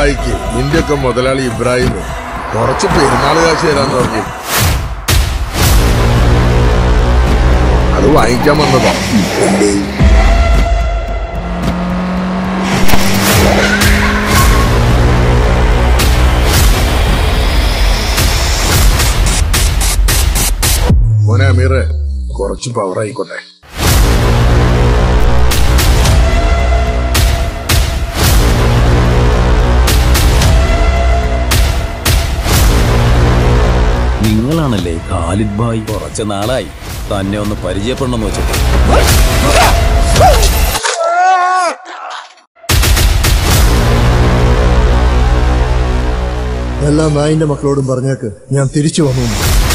ഭായിക്ക് നിന്റെയൊക്കെ മുതലാളി ഇബ്രാഹിം കുറച്ച് പെരുന്നാൾ കാശ് തരാൻ തുടങ്ങി അത് വാങ്ങിക്കാൻ വന്നതാ മോനെ അമീറെ കുറച്ച് പവർ ആയിക്കോട്ടെ നിങ്ങളാണല്ലേ ഖാലിദ് ഭായ് കുറച്ച് നാളായി തന്നെ ഒന്ന് പരിചയപ്പെടണമെന്ന് വെച്ചിട്ട് എല്ലാ നായിന്റെ മക്കളോടും പറഞ്ഞേക്ക് ഞാൻ തിരിച്ചു വന്നു